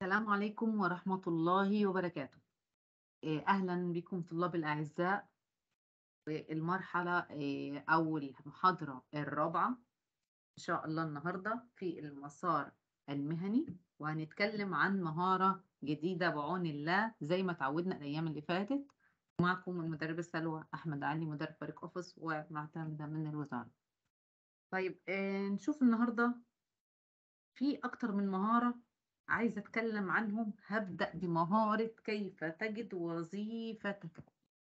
السلام عليكم ورحمة الله وبركاته آه، أهلا بكم طلاب الأعزاء في المرحلة آه، أو المحاضرة الرابعة إن شاء الله النهاردة في المسار المهني وهنتكلم عن مهارة جديدة بعون الله زي ما تعودنا الأيام اللي فاتت معكم المدربة سلوى أحمد علي مدرب فريق أوفيس ومعتمدة من الوزارة طيب آه، نشوف النهاردة في أكتر من مهارة عايزة أتكلم عنهم هبدأ بمهارة كيف تجد وظيفتك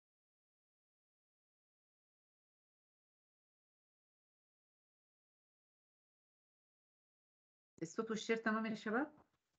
الصوت والشير تمام يا شباب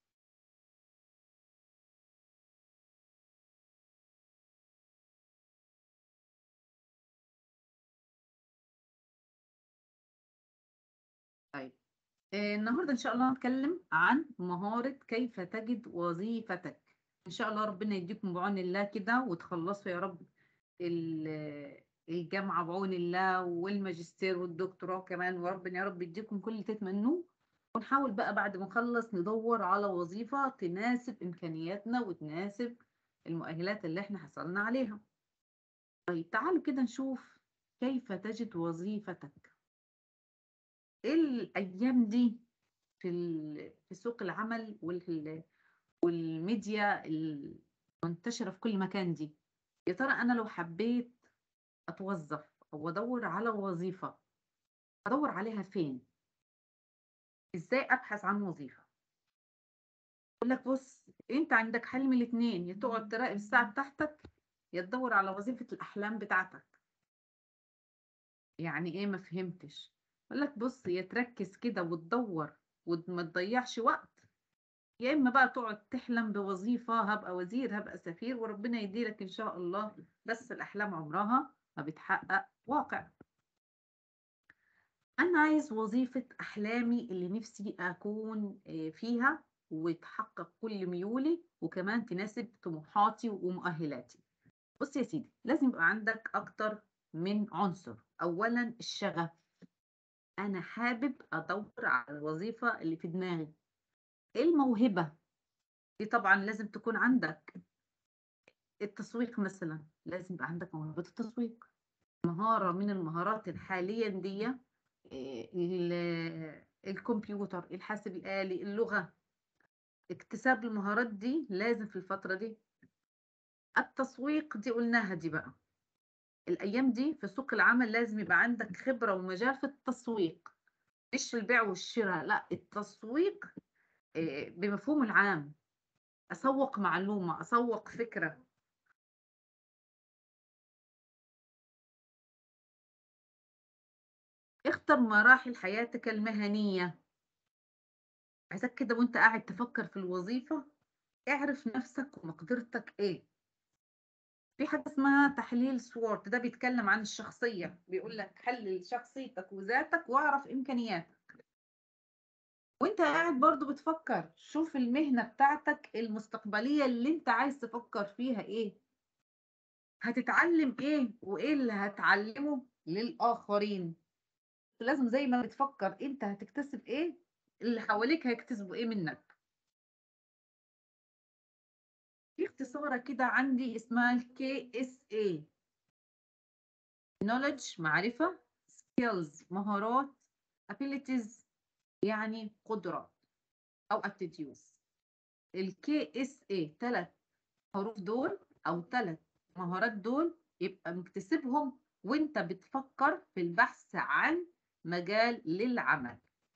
طيب آه، النهارده ان شاء الله هنتكلم عن مهارة كيف تجد وظيفتك ان شاء الله ربنا يديكم بعون الله كده وتخلصوا يا رب ال- الجامعة بعون الله والماجستير والدكتوراه كمان وربنا يا رب يديكم كل اللي تتمنوه ونحاول بقى بعد ما نخلص ندور على وظيفة تناسب إمكانياتنا وتناسب المؤهلات اللي احنا حصلنا عليها طيب تعالوا كده نشوف كيف تجد وظيفتك ايه الايام دي في ال- في سوق العمل وال- والميديا المنتشره في كل مكان دي يا ترى انا لو حبيت اتوظف او ادور على وظيفه ادور عليها فين ازاي ابحث عن وظيفه يقول لك بص انت عندك حل من الاثنين يا تقعد تراقب الساعه بتاعتك يا تدور على وظيفه الاحلام بتاعتك يعني ايه ما فهمتش يقول لك بص يا تركز كده وتدور وما تضيعش وقت يا اما بقى تقعد تحلم بوظيفه هبقى وزير هبقى سفير وربنا يديلك ان شاء الله بس الاحلام عمرها ما بتحقق واقع انا عايز وظيفه احلامي اللي نفسي اكون آه، فيها وتحقق كل ميولي وكمان تناسب طموحاتي ومؤهلاتي بص يا سيدي لازم يبقى عندك اكتر من عنصر اولا الشغف انا حابب ادور على الوظيفه اللي في دماغي الموهبه دي طبعا لازم تكون عندك التسويق مثلا لازم يبقى عندك موهبة التسويق مهارة من المهارات الحاليا دي إيه، ال- الكمبيوتر الحاسب الآلي اللغة اكتساب المهارات دي لازم في الفترة دي التسويق دي قلناها دي بقى الأيام دي في سوق العمل لازم يبقى عندك خبرة ومجال في التسويق مش البيع والشراء لا التسويق إيه، بمفهوم العام أسوق معلومة أسوق فكرة اختر مراحل حياتك المهنية عايزك كده وانت قاعد تفكر في الوظيفة اعرف نفسك ومقدرتك ايه في حاجة اسمها تحليل سوورت ده بيتكلم عن الشخصية بيقول لك حلل شخصيتك وذاتك واعرف امكانياتك وانت قاعد برضو بتفكر شوف المهنة بتاعتك المستقبلية اللي انت عايز تفكر فيها ايه هتتعلم ايه وايه اللي هتعلمه للآخرين لازم زي ما بتفكر انت هتكتسب ايه اللي حواليك هيكتسبوا ايه منك في اختصارة كده عندي اسمها ال KSA knowledge معرفة skills مهارات abilities يعني قدرات أو aptitudes ال KSA ثلاث حروف دول أو ثلاث مهارات دول يبقى مكتسبهم وانت بتفكر في البحث عن مجال للعمل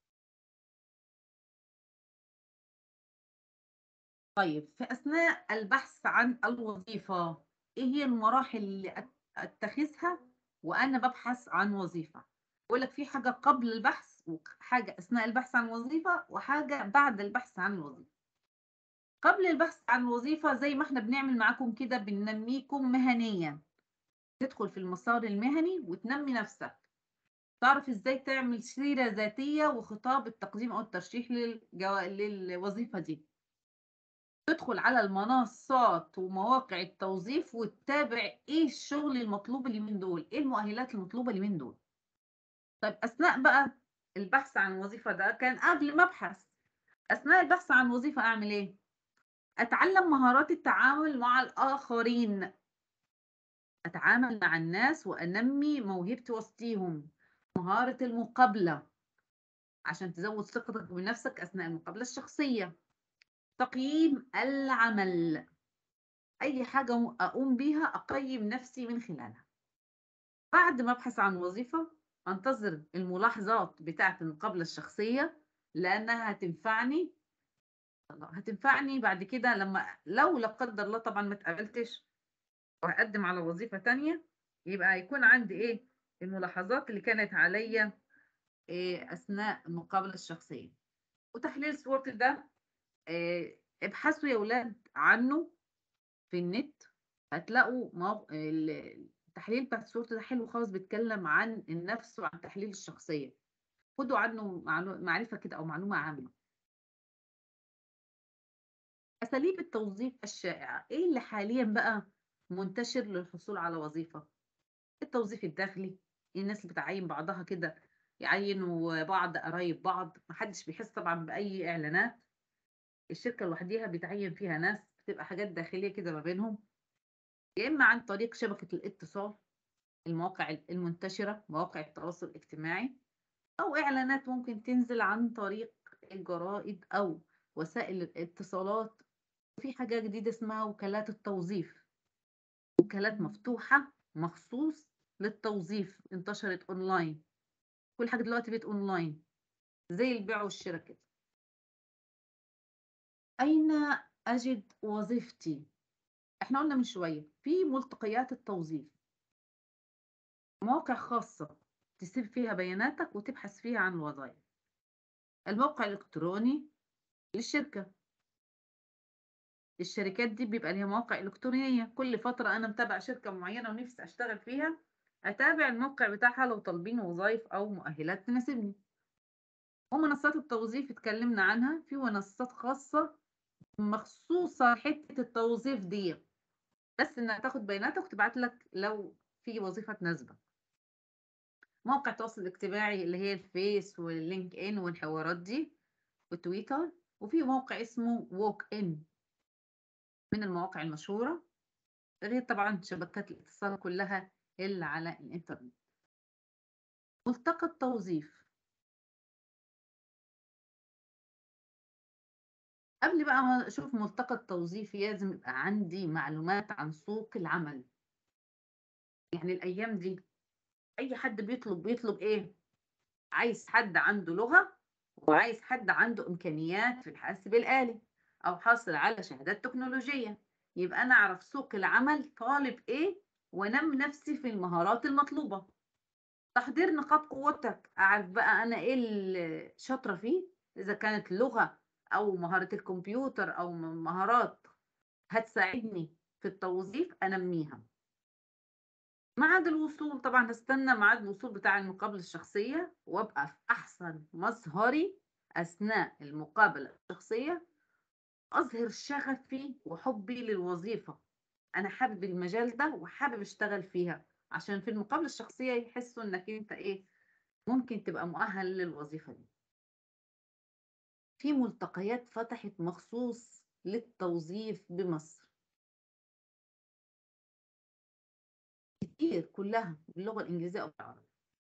طيب في أثناء البحث عن الوظيفة إيه هي المراحل اللي أت- أتخذها وأنا ببحث عن وظيفة؟ بقول لك في حاجة قبل البحث وحاجة أثناء البحث عن وظيفة وحاجة بعد البحث عن الوظيفة. قبل البحث عن الوظيفة زي ما احنا بنعمل معاكم كده بننميكم مهنيا. تدخل في المسار المهني وتنمي نفسك. تعرف ازاي تعمل سيرة ذاتية وخطاب التقديم أو الترشيح للجو... للوظيفة دي. تدخل على المنصات ومواقع التوظيف وتتابع ايه الشغل المطلوب اليومين دول ايه المؤهلات المطلوبة اليومين دول طيب اثناء بقى البحث عن وظيفة ده كان قبل ما ابحث اثناء البحث عن وظيفة اعمل ايه أتعلم مهارات التعامل مع الآخرين أتعامل مع الناس وأنمي موهبتي وسطيهم مهارة المقابلة عشان تزود ثقتك بنفسك أثناء المقابلة الشخصية تقييم العمل أي حاجة أقوم بيها أقيم نفسي من خلالها بعد ما أبحث عن وظيفة أنتظر الملاحظات بتاعة المقابلة الشخصية لأنها هتنفعني هتنفعني بعد كده لما لو لا قدر الله طبعا ما اتقابلتش وهقدم على وظيفة تانية يبقى هيكون عندي ايه الملاحظات اللي كانت عليا إيه أثناء المقابلة الشخصية وتحليل صورتي ده إيه ابحثوا يا ولاد عنه في النت هتلاقوا موق... التحليل بتاع صورتي ده حلو خالص بيتكلم عن النفس وعن تحليل الشخصية خدوا عنه معرفة كده أو معلومة عامة أساليب التوظيف الشائعة إيه اللي حاليا بقى منتشر للحصول على وظيفة التوظيف الداخلي الناس اللي بتعين بعضها كده يعينوا بعض قرايب بعض محدش بيحس طبعا بأي إعلانات الشركة لوحديها بيتعين فيها ناس بتبقى حاجات داخلية كده ما بينهم يا إما عن طريق شبكة الاتصال المواقع المنتشرة مواقع التواصل الاجتماعي أو إعلانات ممكن تنزل عن طريق الجرائد أو وسائل الاتصالات وفي حاجة جديدة اسمها وكالات التوظيف وكالات مفتوحة مخصوص للتوظيف انتشرت اونلاين كل حاجة دلوقتي بقت اونلاين زي البيع والشراء كده أين أجد وظيفتي؟ احنا قلنا من شوية في ملتقيات التوظيف مواقع خاصة تسيب فيها بياناتك وتبحث فيها عن الوظائف الموقع الإلكتروني للشركة الشركات دي بيبقى ليها مواقع إلكترونية كل فترة أنا متابعة شركة معينة ونفسي أشتغل فيها أتابع الموقع بتاعها لو طالبين وظائف أو مؤهلات تناسبني ومنصات التوظيف اتكلمنا عنها في منصات خاصة مخصوصة حتة التوظيف دي بس إنها تاخد بياناتك وتبعت لك لو في وظيفة تناسبك موقع التواصل الاجتماعي اللي هي الفيس واللينك ان والحوارات دي وتويتر وفي موقع اسمه ووك ان من المواقع المشهورة غير طبعا شبكات الاتصال كلها اللي على الإنترنت ملتقى التوظيف قبل بقى ما أشوف ملتقى التوظيف لازم يبقى عندي معلومات عن سوق العمل يعني الأيام دي أي حد بيطلب بيطلب إيه؟ عايز حد عنده لغة وعايز حد عنده إمكانيات في الحاسب الآلي أو حاصل على شهادات تكنولوجية يبقى أنا أعرف سوق العمل طالب إيه وأنم نفسي في المهارات المطلوبة تحضير نقاط قوتك أعرف بقى أنا إيه اللي شاطرة فيه إذا كانت لغة أو مهارة الكمبيوتر أو مهارات هتساعدني في التوظيف أنميها ميعاد الوصول طبعا هستنى ميعاد الوصول بتاع المقابلة الشخصية وابقى في أحسن مظهري أثناء المقابلة الشخصية أظهر شغفي وحبي للوظيفة أنا حابب المجال ده وحابب أشتغل فيها عشان في المقابلة الشخصية يحسوا إنك أنت إيه ممكن تبقى مؤهل للوظيفة دي في ملتقيات فتحت مخصوص للتوظيف بمصر كتير كلها باللغة الإنجليزية أو بالعربي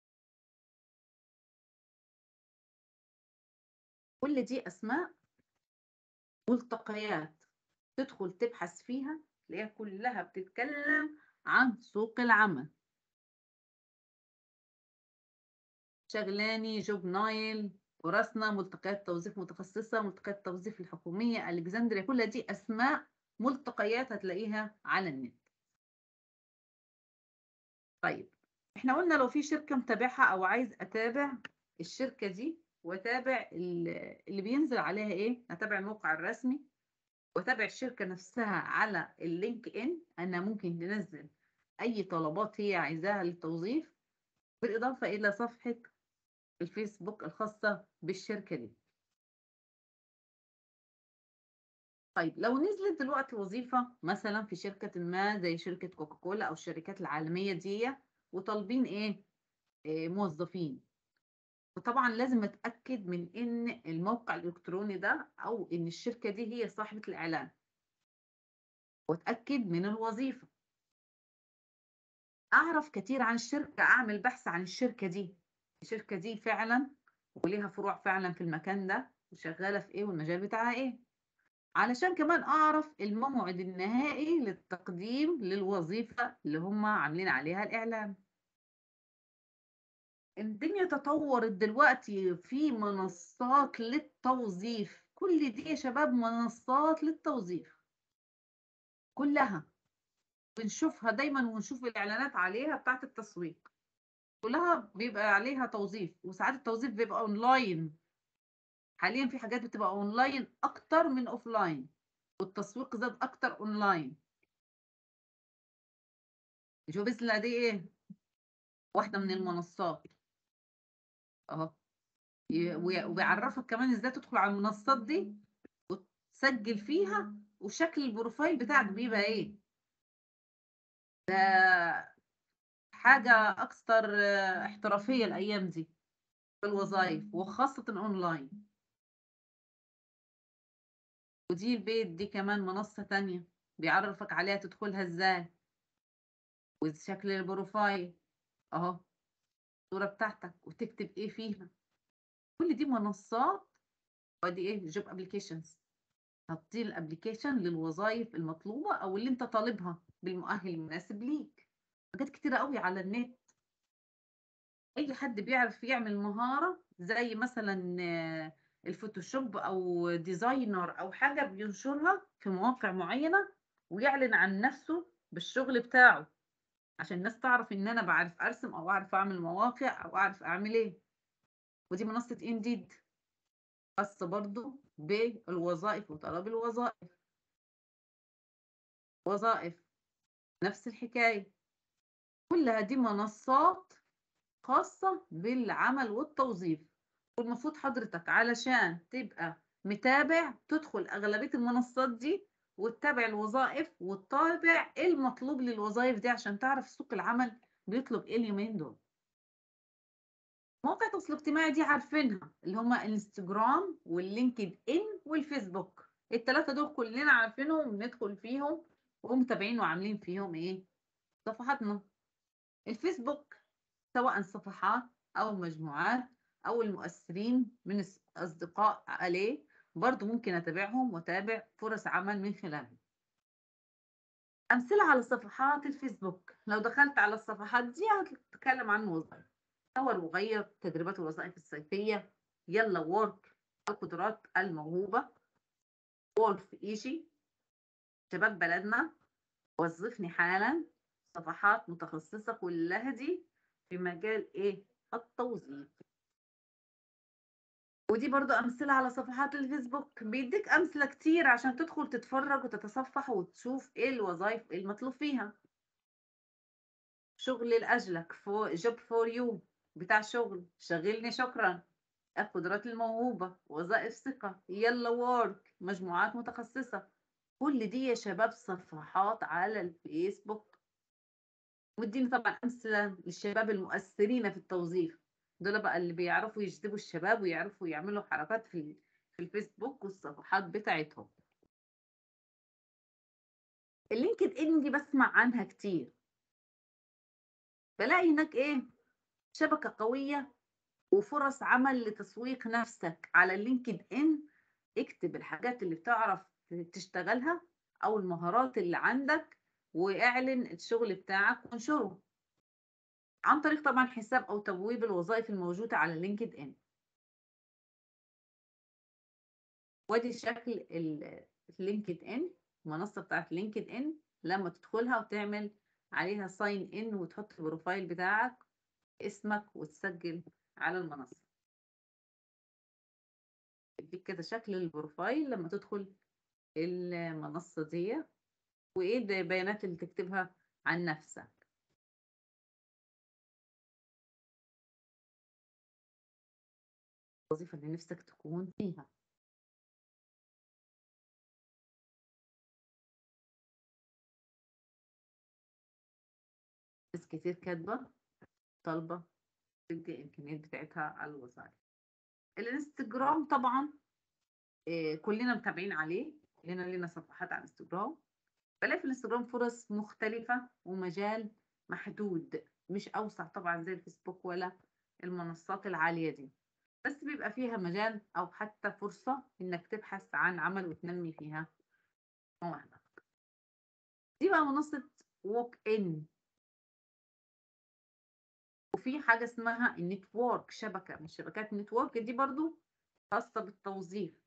كل دي أسماء ملتقيات تدخل تبحث فيها تلاقيها كلها بتتكلم عن سوق العمل شغلاني جوب نايل ورسنا ملتقيات توظيف متخصصة ملتقيات توظيف الحكومية ألكسندريا كل دي أسماء ملتقيات هتلاقيها على النت طيب احنا قلنا لو في شركة متابعها أو عايز أتابع الشركة دي واتابع اللي بينزل عليها ايه اتابع الموقع الرسمي واتابع الشركه نفسها على اللينك ان انا ممكن تنزل اي طلبات هي عايزاها للتوظيف بالاضافه الى صفحه الفيسبوك الخاصه بالشركه دي طيب لو نزلت دلوقتي وظيفة مثلا في شركة ما زي شركة كوكاكولا أو الشركات العالمية دي وطالبين إيه؟, إيه موظفين وطبعا لازم اتاكد من ان الموقع الالكتروني ده او ان الشركه دي هي صاحبه الاعلان واتاكد من الوظيفه اعرف كتير عن الشركه اعمل بحث عن الشركه دي الشركه دي فعلا وليها فروع فعلا في المكان ده وشغاله في ايه والمجال بتاعها ايه علشان كمان اعرف الموعد النهائي للتقديم للوظيفه اللي هم عاملين عليها الاعلان الدنيا تطورت دلوقتي في منصات للتوظيف كل دي يا شباب منصات للتوظيف كلها بنشوفها دايما ونشوف الاعلانات عليها بتاعت التسويق كلها بيبقى عليها توظيف وساعات التوظيف بيبقى اونلاين حاليا في حاجات بتبقى اونلاين اكتر من اوفلاين والتسويق زاد اكتر اونلاين شوف بس دي ايه واحده من المنصات اهو وبيعرفك كمان ازاي تدخل على المنصات دي وتسجل فيها وشكل البروفايل بتاعك بيبقى ايه ده حاجة أكثر احترافية الأيام دي في الوظائف وخاصة أونلاين ودي البيت دي كمان منصة تانية بيعرفك عليها تدخلها ازاي وشكل البروفايل اهو الصورة بتاعتك وتكتب ايه فيها كل دي منصات ودي ايه جوب ابلكيشنز حاطين الابلكيشن للوظائف المطلوبة او اللي انت طالبها بالمؤهل المناسب ليك حاجات كتيرة قوي على النت اي حد بيعرف يعمل مهارة زي مثلا الفوتوشوب او ديزاينر او حاجة بينشرها في مواقع معينة ويعلن عن نفسه بالشغل بتاعه عشان الناس تعرف ان انا بعرف ارسم او اعرف اعمل مواقع او اعرف اعمل ايه ودي منصة انديد خاصة برضو بالوظائف وطلب الوظائف وظائف نفس الحكاية كلها دي منصات خاصة بالعمل والتوظيف والمفروض حضرتك علشان تبقى متابع تدخل أغلبية المنصات دي وتتابع الوظائف وتتابع ايه المطلوب للوظائف دي عشان تعرف سوق العمل بيطلب ايه اليومين دول مواقع التواصل الاجتماعي دي عارفينها اللي هما الانستجرام واللينكد ان والفيسبوك الثلاثه دول كلنا عارفينهم وبندخل فيهم ومتابعين وعاملين فيهم ايه صفحاتنا الفيسبوك سواء صفحات او مجموعات او المؤثرين من اصدقاء عليه برضو ممكن اتابعهم واتابع فرص عمل من خلالهم امثله على صفحات الفيسبوك لو دخلت على الصفحات دي هتتكلم عن وظائف صور وغير تدريبات الوظائف الصيفيه يلا وورك القدرات الموهوبه وولف ايشي شباب بلدنا وظفني حالا صفحات متخصصه كلها دي في مجال ايه التوظيف ودي برضو أمثلة على صفحات الفيسبوك بيديك أمثلة كتير عشان تدخل تتفرج وتتصفح وتشوف إيه الوظائف إيه المطلوب فيها شغل لأجلك فو جوب فور يو بتاع شغل شغلني شكرا القدرات الموهوبة وظائف ثقة يلا وورك مجموعات متخصصة كل دي يا شباب صفحات على الفيسبوك وديني طبعا أمثلة للشباب المؤثرين في التوظيف دول بقى اللي بيعرفوا يجذبوا الشباب ويعرفوا يعملوا حركات في في الفيسبوك والصفحات بتاعتهم اللينكد ان دي بسمع عنها كتير بلاقي هناك ايه شبكة قوية وفرص عمل لتسويق نفسك على اللينكد ان اكتب الحاجات اللي بتعرف تشتغلها او المهارات اللي عندك واعلن الشغل بتاعك وانشره عن طريق طبعا حساب او تبويب الوظائف الموجوده على لينكد ان وادي شكل اللينكد ان المنصه بتاعت لينكد ان لما تدخلها وتعمل عليها ساين ان وتحط البروفايل بتاعك اسمك وتسجل على المنصه يديك كده شكل البروفايل لما تدخل المنصه دي وايه البيانات اللي تكتبها عن نفسك الوظيفة اللي نفسك تكون فيها ناس كتير كاتبة طالبة تدي الإمكانيات بتاعتها على الوظائف الانستجرام طبعا إيه كلنا متابعين عليه كلنا لنا صفحات على الانستجرام بالاقي في الإنستجرام فرص مختلفة ومجال محدود، مش أوسع طبعًا زي الفيسبوك ولا المنصات العالية دي، بس بيبقى فيها مجال أو حتى فرصة إنك تبحث عن عمل وتنمّي فيها مواهبك. دي بقى منصة walk-in. وفي حاجة اسمها الnetwork شبكة من شبكات الnetwork دي برضه خاصة بالتوظيف.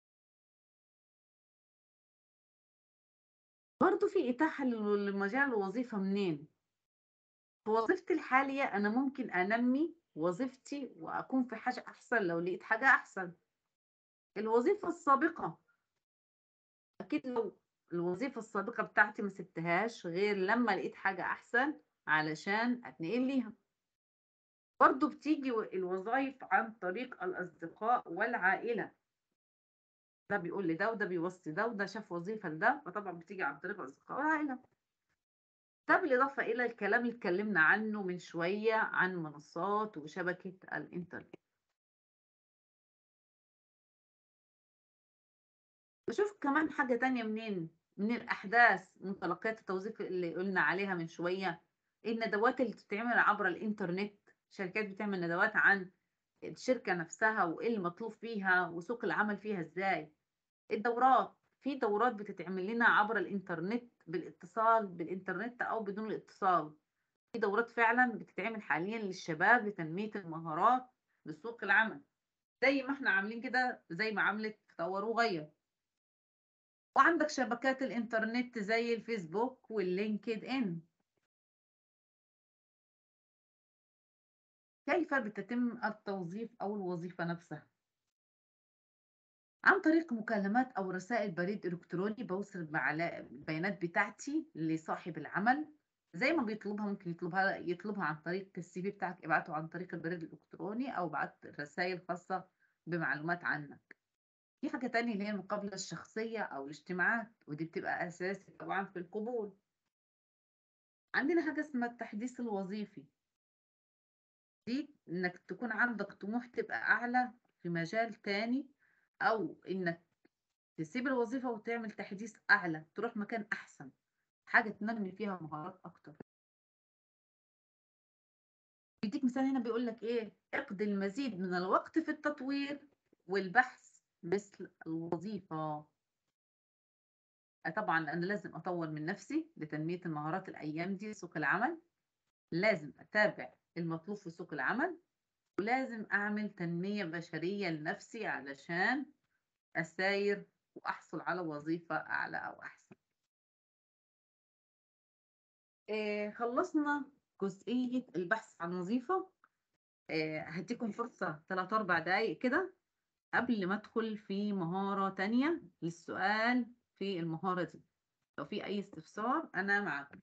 برضه في إتاحة لل لمجال الوظيفة منين؟ في وظيفتي الحالية أنا ممكن أنمّي وظيفتي وأكون في حاجة أحسن لو لقيت حاجة أحسن. الوظيفة السابقة أكيد لو الوظيفة السابقة بتاعتي ما سِبتهاش غير لمّا لقيت حاجة أحسن علشان أتنقل ليها. برضه بتيجي و الوظايف عن طريق الأصدقاء والعائلة. ده بيقول لده وده بيوصّي ده وده شاف وظيفة لده، فطبعًا بتيجي عن طريق الأصدقاء والعائلة. ده بالإضافة إلى الكلام اللي اتكلمنا عنه من شوية عن منصات وشبكة الإنترنت. باشوف كمان حاجة تانية منين، من الأحداث من تلقيات التوظيف اللي قُلنا عليها من شوية، الندوات اللي بتتعمل عبر الإنترنت، شركات بتعمل ندوات عن الشركة نفسها وإيه المطلوب فيها وسوق العمل فيها إزاي. الدورات، في دورات بتتعمل لنا عبر الإنترنت بالاتصال بالإنترنت أو بدون الاتصال. في دورات فعلًا بتتعمل حاليًا للشباب لتنمية المهارات لسوق العمل، زي ما إحنا عاملين كده زي معاملة طوّر وغيّر. وعندك شبكات الإنترنت زي الفيسبوك والLinkedIn. كيف بتتم التوظيف أو الوظيفة نفسها؟ عن طريق مكالمات أو رسائل بريد إلكتروني باوصل المعلا البيانات بتاعتي لصاحب العمل، زي ما بيطلبها ممكن يطلبها يطلبها عن طريق الCV بتاعك ابعته عن طريق البريد الإلكتروني أو ابعت رسايل خاصة بمعلومات عنك. في حاجة تانية اللي هي المقابلة الشخصية أو الاجتماعات، ودي بتبقى أساسي طبعًا في القبول. عندنا حاجة اسمها التحديث الوظيفي. دي إنك تكون عندك طموح تبقى أعلى في مجال تاني، أو إنك تسيب الوظيفة وتعمل تحديث أعلى، تروح مكان أحسن، حاجة تنمّي فيها مهارات أكتر. بيدّيك مثال هنا بيقول لك إيه، اقضي المزيد من الوقت في التطوير والبحث مثل الوظيفة. آه طبعًا أنا لازم أطوّر من نفسي لتنمية المهارات الأيام دي سوق العمل، لازم أتابع المطلوب في سوق العمل، ولازم أعمل تنمية بشرية لنفسي علشان أساير وأحصل على وظيفة أعلى أو أحسن. آآ خلّصنا جزئية البحث عن وظيفة، آآ هادّيكم فرصة 3، 4 دقايق كده قبل ما أدخل في مهارة تانية للسؤال في المهارة دي، لو في أي استفسار أنا معاكم.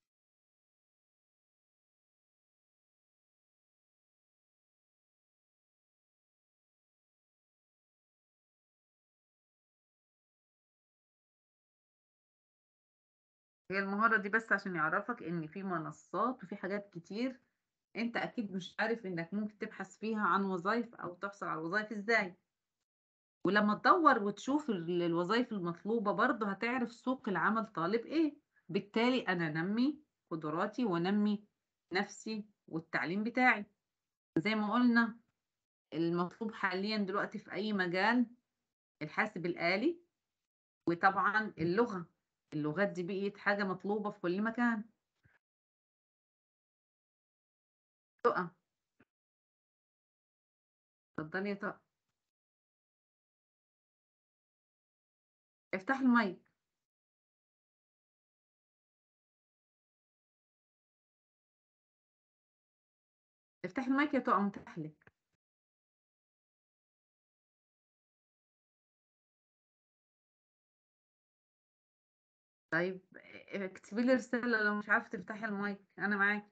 هي المهارة دي بس عشان يعرّفك إن في منصات وفي حاجات كتير أنت أكيد مش عارف إنك ممكن تبحث فيها عن وظايف أو تحصل على الوظايف إزاي. ولمّا تدوّر وتشوف ال الوظايف المطلوبة برضه هتعرف سوق العمل طالب إيه، بالتالي أنا أنمّي قدراتي وأنمّي نفسي والتعليم بتاعي. زي ما قُلنا المطلوب حاليًا دلوقتي في أي مجال الحاسب الآلي، وطبعًا اللغة، اللغات دي بقيت حاجة مطلوبة في كل مكان. تُقى. اتفضلي يا طارق. افتحي المايك. افتحي المايك يا طُقى متاح لِك. طيب آآ اكتبي لي رسالة لو مش عارفة تفتحي المايك، أنا معاكِ.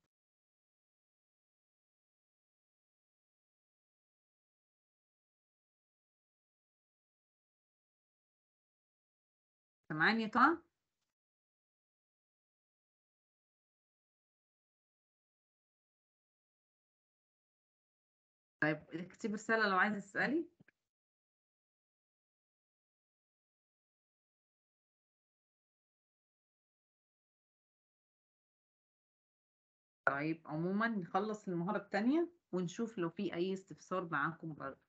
سامعاني يا طه؟ طيب اكتبي رسالة لو عايزة تسألي. طيب عموما نخلص المهارة التانية ونشوف لو في أي استفسار معاكم برضه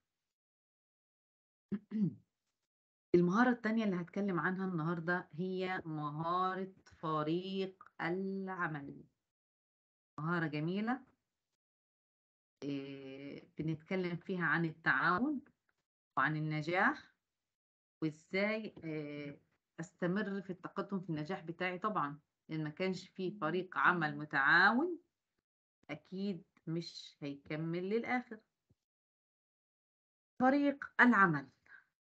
المهارة التانية اللي هتكلم عنها النهاردة هي مهارة فريق العمل مهارة جميلة إيه بنتكلم فيها عن التعاون وعن النجاح وإزاي إيه أستمر في التقدم في النجاح بتاعي طبعا لأن ما كانش في فريق عمل متعاون أكيد مش هيكمل للآخر فريق العمل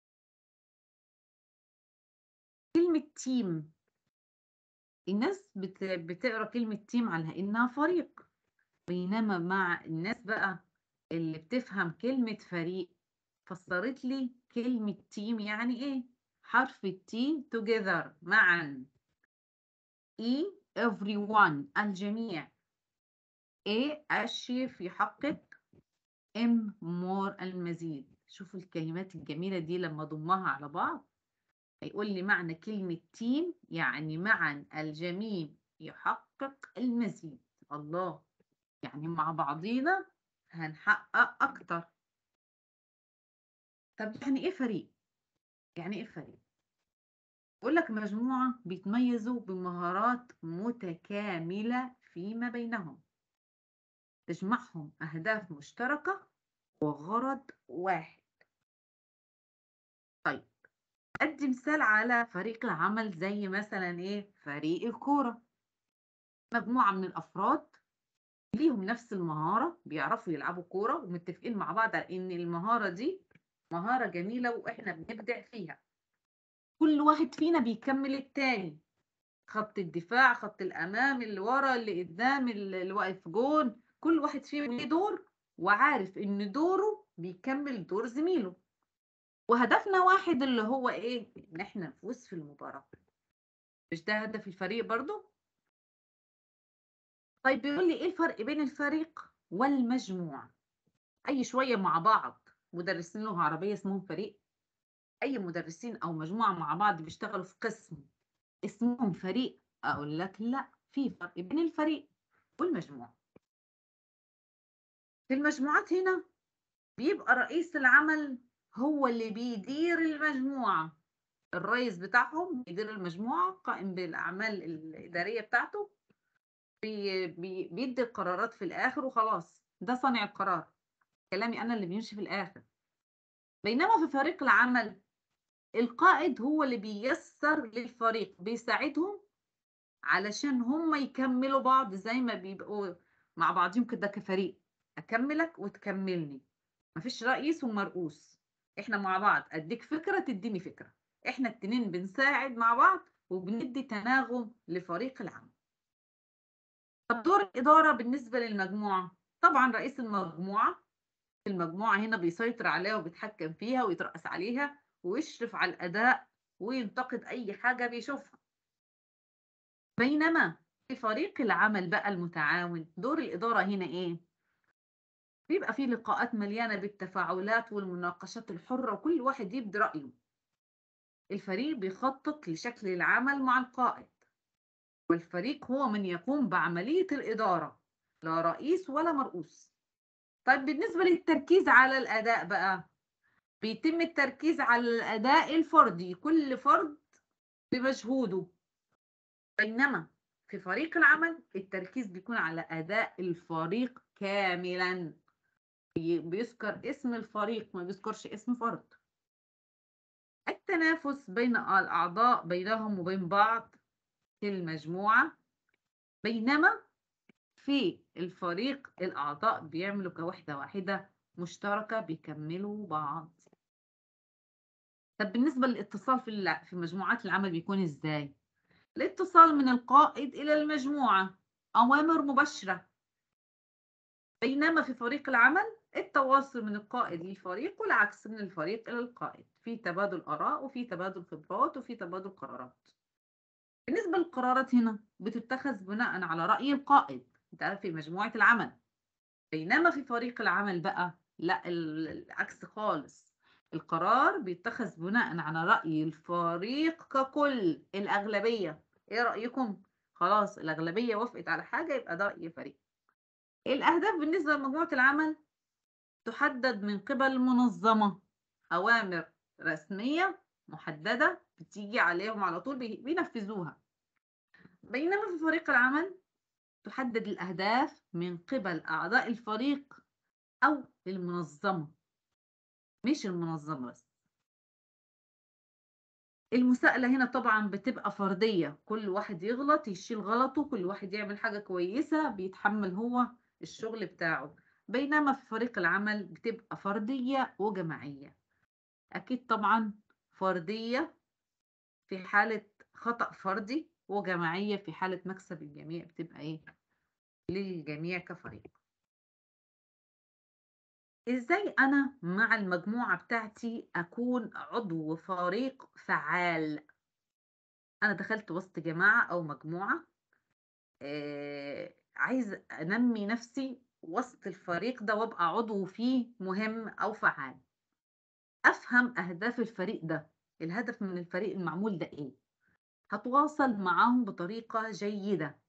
كلمة تيم الناس بت... بتقرا كلمة تيم على إنها فريق بينما مع الناس بقى اللي بتفهم كلمة فريق فسرت لي كلمة تيم يعني إيه حرف التي together معا E everyone الجميع A الشيف يحقق M more المزيد شوفوا الكلمات الجميلة دي لما ضمها على بعض هيقول لي معنى كلمة تيم يعني معا الجميع يحقق المزيد الله يعني مع بعضينا هنحقق أكتر طب يعني إيه فريق؟ يعني إيه فريق؟ يقول لك مجموعة بيتميزوا بمهارات متكاملة فيما بينهم تجمعهم أهداف مشتركة وغرض واحد طيب أدي مثال على فريق العمل زي مثلا إيه فريق الكورة مجموعة من الأفراد ليهم نفس المهارة بيعرفوا يلعبوا كورة ومتفقين مع بعض على إن المهارة دي مهارة جميلة وإحنا بنبدع فيها كل واحد فينا بيكمل التاني خط الدفاع خط الأمام اللي ورا اللي قدام اللي واقف جون كل واحد فيهم ليه دور وعارف إن دوره بيكمل دور زميله وهدفنا واحد اللي هو إيه إن إحنا نفوز في المباراة مش ده هدف الفريق برضو طيب بيقول لي إيه الفرق بين الفريق والمجموعة أي شوية مع بعض مدرسين لغة عربية اسمهم فريق اي مدرسين او مجموعه مع بعض بيشتغلوا في قسم اسمهم فريق اقول لك لا في فرق بين الفريق والمجموعه في المجموعات هنا بيبقى رئيس العمل هو اللي بيدير المجموعه الرئيس بتاعهم بيدير المجموعه قائم بالاعمال الاداريه بتاعته بي بي بيدي القرارات في الاخر وخلاص ده صانع القرار كلامي انا اللي بيمشي في الاخر بينما في فريق العمل القائد هو اللي بييسر للفريق بيساعدهم علشان هم يكملوا بعض زي ما بيبقوا مع بعضهم كده كفريق اكملك وتكملني مفيش رئيس ومرؤوس احنا مع بعض اديك فكره تديني فكره احنا التنين بنساعد مع بعض وبندي تناغم لفريق العمل طب دور الاداره بالنسبه للمجموعه طبعا رئيس المجموعه المجموعه هنا بيسيطر عليها وبيتحكم فيها ويترأس عليها ويشرف على الأداء وينتقد أي حاجة بيشوفها بينما في فريق العمل بقى المتعاون دور الإدارة هنا إيه؟ بيبقى فيه لقاءات مليانة بالتفاعلات والمناقشات الحرة وكل واحد يبدي رأيه الفريق بيخطط لشكل العمل مع القائد والفريق هو من يقوم بعملية الإدارة لا رئيس ولا مرؤوس طيب بالنسبة للتركيز على الأداء بقى بيتم التركيز على الأداء الفردي كل فرد بمجهوده بينما في فريق العمل التركيز بيكون على أداء الفريق كاملا بيذكر اسم الفريق ما بيذكرش اسم فرد التنافس بين الأعضاء بينهم وبين بعض في المجموعة بينما في الفريق الأعضاء بيعملوا كوحدة واحدة مشتركة بيكملوا بعض طب بالنسبة للاتصال في في مجموعات العمل بيكون ازاي؟ الاتصال من القائد إلى المجموعة أوامر مباشرة بينما في فريق العمل التواصل من القائد للفريق والعكس من الفريق إلى القائد في تبادل آراء وفي تبادل خبرات وفي تبادل قرارات بالنسبة للقرارات هنا بتتخذ بناء على رأي القائد ده في مجموعة العمل بينما في فريق العمل بقى لا العكس خالص القرار بيتخذ بناء على رأي الفريق ككل الأغلبية إيه رأيكم؟ خلاص الأغلبية وافقت على حاجة يبقى ده رأي فريق الأهداف بالنسبة لمجموعة العمل تحدد من قبل منظمة أوامر رسمية محددة بتيجي عليهم على طول بي- بينفذوها بينما في فريق العمل تحدد الأهداف من قبل أعضاء الفريق أو المنظمة مش المنظمة بس المساءلة هنا طبعا بتبقى فردية كل واحد يغلط يشيل غلطه كل واحد يعمل حاجة كويسة بيتحمل هو الشغل بتاعه بينما في فريق العمل بتبقى فردية وجماعية أكيد طبعا فردية في حالة خطأ فردي وجماعية في حالة مكسب الجميع بتبقى إيه للجميع كفريق إزاي أنا مع المجموعة بتاعتي أكون عضو فريق فعال أنا دخلت وسط جماعة أو مجموعة آه، عايز أنمي نفسي وسط الفريق ده وأبقى عضو فيه مهم أو فعال أفهم أهداف الفريق ده الهدف من الفريق المعمول ده إيه هتواصل معاهم بطريقة جيدة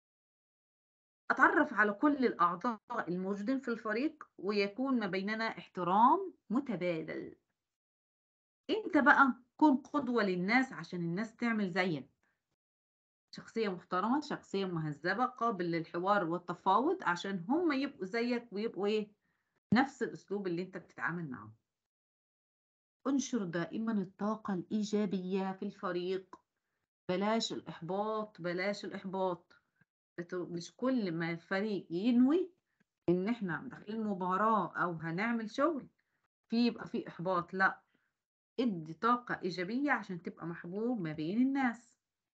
أتعرف على كل الأعضاء الموجودين في الفريق ويكون ما بيننا احترام متبادل أنت بقى كن قدوة للناس عشان الناس تعمل زيك شخصية محترمة شخصية مهذبة قابل للحوار والتفاوض عشان هم يبقوا زيك ويبقوا إيه نفس الأسلوب اللي أنت بتتعامل معه انشر دائما الطاقة الإيجابية في الفريق بلاش الإحباط بلاش الإحباط بت- مش كل ما الفريق ينوي إن إحنا داخلين مباراة أو هنعمل شغل في يبقى في إحباط لا ادي طاقة إيجابية عشان تبقى محبوب ما بين الناس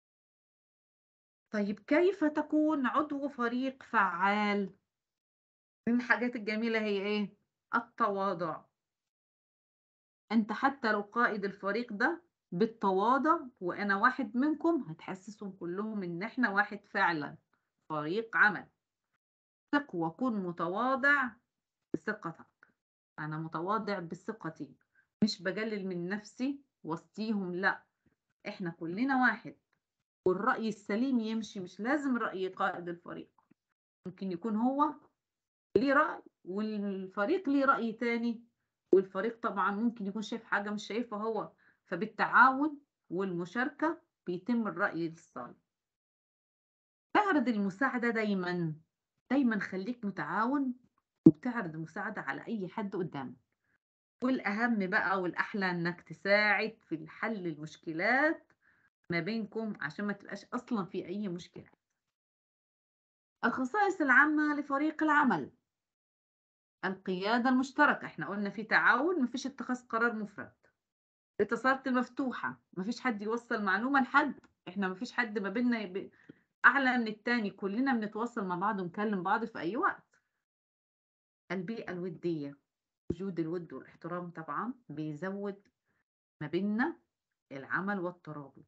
طيب كيف تكون عضو فريق فعال من الحاجات الجميلة هي إيه التواضع أنت حتى لو قائد الفريق ده بالتواضع وأنا واحد منكم هتحسسهم كلهم إن إحنا واحد فعلا فريق عمل ثق وكن متواضع بثقتك أنا متواضع بثقتي مش بقلل من نفسي وسطيهم لا إحنا كلنا واحد والرأي السليم يمشي مش لازم رأي قائد الفريق ممكن يكون هو ليه رأي والفريق ليه رأي تاني والفريق طبعا ممكن يكون شايف حاجة مش شايفها هو فبالتعاون والمشاركة بيتم الرأي الصالح تعرض المساعدة دايما دايما خليك متعاون وبتعرض المساعدة على أي حد قدامك والأهم بقى والأحلى إنك تساعد في حل المشكلات ما بينكم عشان ما تبقاش أصلا في أي مشكلة الخصائص العامة لفريق العمل القيادة المشتركة احنا قلنا في تعاون مفيش اتخاذ قرار مفرد الاتصالات المفتوحة مفيش حد يوصل معلومة لحد احنا مفيش حد ما بيننا يب... أعلى من التاني كلنا بنتواصل مع بعض ونكلم بعض في أي وقت البيئة الودية وجود الود والاحترام طبعا بيزود ما بيننا العمل والترابط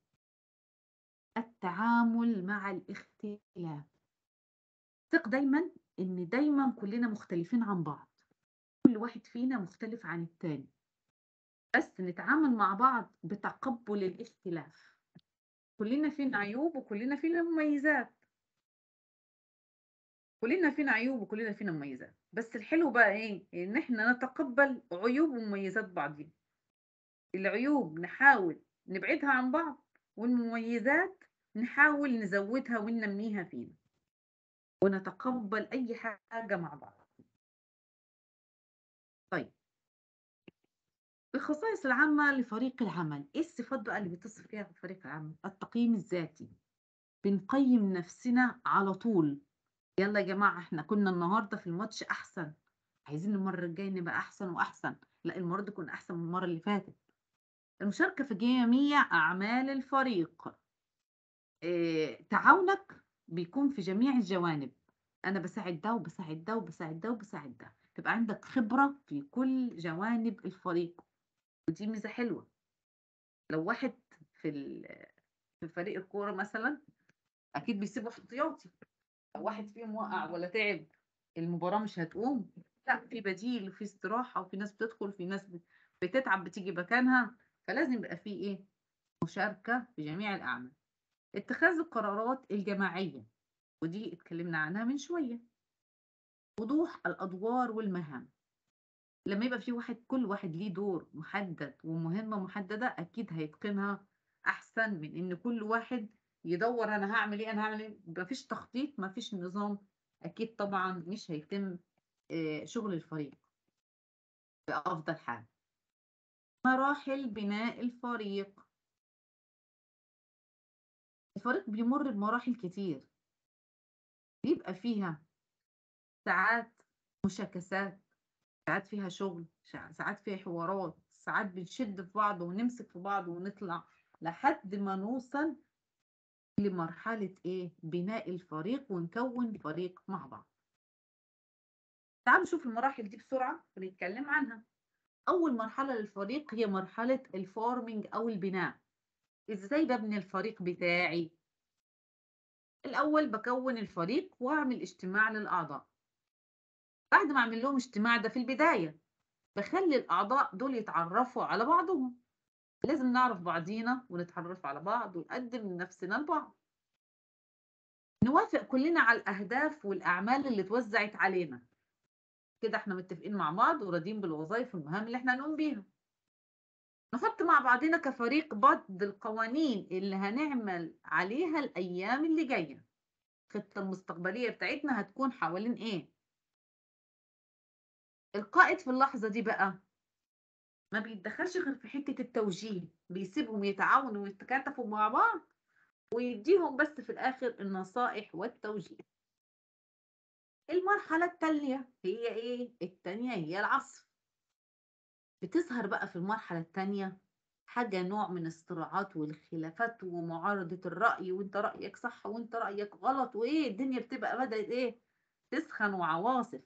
التعامل مع الاختلاف ثق دايما ان دايما كلنا مختلفين عن بعض كل واحد فينا مختلف عن التاني بس نتعامل مع بعض بتقبل الاختلاف كلنا فينا عيوب وكلنا فينا مميزات كلنا فينا عيوب وكلنا فينا مميزات بس الحلو بقى ايه ان احنا نتقبل عيوب ومميزات بعضين العيوب نحاول نبعدها عن بعض والمميزات نحاول نزودها وننميها فينا ونتقبل أي حاجة مع بعض طيب الخصائص العامة لفريق العمل إيه الصفات بقى اللي بيتصف فيها في فريق العمل التقييم الذاتي بنقيم نفسنا على طول يلا يا جماعة احنا كنا النهاردة في الماتش أحسن عايزين المرة الجاية نبقى أحسن وأحسن لا المرة دي كنا أحسن من المرة اللي فاتت المشاركة في جميع أعمال الفريق إيه تعاونك بيكون في جميع الجوانب أنا بساعد ده وبساعد ده وبساعد ده وبساعد ده تبقى عندك خبرة في كل جوانب الفريق ودي ميزة حلوة لو واحد في ال- في فريق الكورة مثلا أكيد بيسيبوا احتياطي لو واحد فيهم وقع ولا تعب المباراة مش هتقوم لا في بديل وفي استراحة وفي ناس بتدخل في ناس بت- بتتعب بتيجي مكانها فلازم يبقى في إيه مشاركة في جميع الأعمال اتخاذ القرارات الجماعية ودي اتكلمنا عنها من شوية وضوح الأدوار والمهام لما يبقى في واحد كل واحد ليه دور محدد ومهمة محددة أكيد هيتقنها أحسن من إن كل واحد يدور أنا هعمل إيه أنا هعمل إيه مفيش تخطيط مفيش نظام أكيد طبعا مش هيتم آه، شغل الفريق بأفضل حال مراحل بناء الفريق الفريق بيمر بمراحل كتير بيبقى فيها ساعات مشاكسات ساعات فيها شغل شع- ساعات فيها حوارات ساعات بنشد في بعض ونمسك في بعض ونطلع لحد ما نوصل لمرحلة ايه بناء الفريق ونكون فريق مع بعض تعالوا نشوف المراحل دي بسرعة ونتكلم عنها أول مرحلة للفريق هي مرحلة الفورمينج أو البناء إزاي ببني الفريق بتاعي الأول بكون الفريق وأعمل اجتماع للأعضاء بعد ما أعمل لهم اجتماع ده في البداية بخلي الأعضاء دول يتعرفوا على بعضهم لازم نعرف بعضينا ونتعرف على بعض ونقدم من نفسنا لبعض نوافق كلنا على الأهداف والأعمال اللي اتوزعت علينا كده احنا متفقين مع بعض وراضيين بالوظائف والمهام اللي احنا هنقوم بيها نحط مع بعضنا كفريق بعض القوانين اللي هنعمل عليها الأيام اللي جاية الخطة المستقبلية بتاعتنا هتكون حوالين ايه القائد في اللحظة دي بقى ما بيتدخلش غير في حتة التوجيه بيسيبهم يتعاونوا ويتكاتفوا مع بعض ويديهم بس في الآخر النصائح والتوجيه المرحلة التالية هي ايه التانية هي العصف بتظهر بقى في المرحلة التانية حاجة نوع من الصراعات والخلافات ومعارضة الرأي وانت رأيك صح وانت رأيك غلط وايه الدنيا بتبقى بدأت ايه تسخن وعواصف